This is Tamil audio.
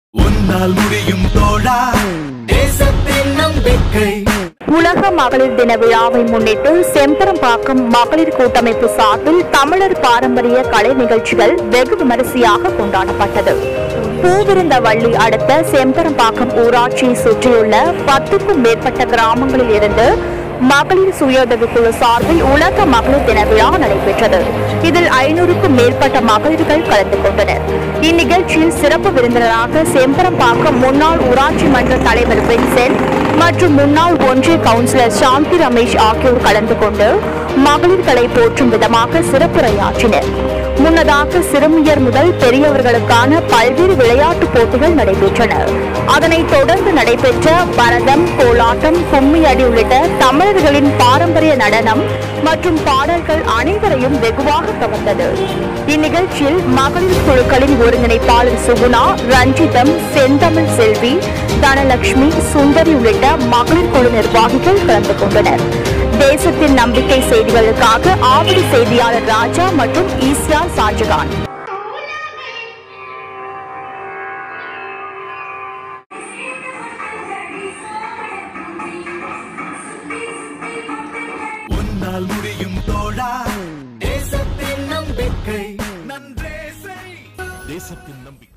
உன்னால் முடியும் தோழா தேசத்தின் நம்பிக்கை உலக மகளிர் தின விழாவை முன்னிட்டு செம்பரம்பாக்கம் மகளிர் கூட்டமைப்பு சார்பில் தமிழர் பாரம்பரிய கலை நிகழ்ச்சிகள் வெகு விமரிசையாக கொண்டாடப்பட்டது பூவிருந்த வள்ளி அடுத்த செம்பரம்பாக்கம் ஊராட்சியை சுற்றியுள்ள பத்துக்கும் மேற்பட்ட கிராமங்களில் இருந்து மகளிர் சுய உதவிக்குழு சார்பில் உலக மகளிர் தின விழா நடைபெற்றது இதில் ஐநூறுக்கும் மேற்பட்ட மகளிர்கள் கலந்து கொண்டனர் இந்நிகழ்ச்சியில் சிறப்பு விருந்தினராக செம்பரம்பாக்கம் முன்னாள் ஊராட்சி மன்ற தலைவர் வின்சென்ட் மற்றும் முன்னாள் ஒன்றிய கவுன்சிலர் சாந்தி ரமேஷ் ஆகியோர் கலந்து கொண்டு மகளிர்களை போற்றும் விதமாக சிறப்புரையாற்றினர் முன்னதாக சிறுமியர் முதல் பெரியவர்களுக்கான பல்வேறு விளையாட்டுப் போட்டிகள் நடைபெற்றன அதனைத் தொடர்ந்து நடைபெற்ற பரதம் கோலாட்டம் கும்மியடி உள்ளிட்ட தமிழர்களின் பாரம்பரிய நடனம் மற்றும் பாடல்கள் அனைவரையும் வெகுவாக கவர்ந்தது இந்நிகழ்ச்சியில் மகளிர் குழுக்களின் ஒருங்கிணைப்பாளர் சுகுணா ரஞ்சிதம் செந்தமிழ் செல்வி தனலட்சுமி சுந்தரி உள்ளிட்ட மகளிர் குழு நிர்வாகிகள் கலந்து கொண்டனர் தேசத்தின் நம்பிக்கை செய்திகளுக்காக ஆவடி செய்தியாளர் ராஜா மற்றும் ஈஸ்யா ஷாஜகான் உன்னால் முடியும் தோழா தேசத்தின் நம்பிக்கை நன்றே செய் தேசத்தின் நம்பிக்கை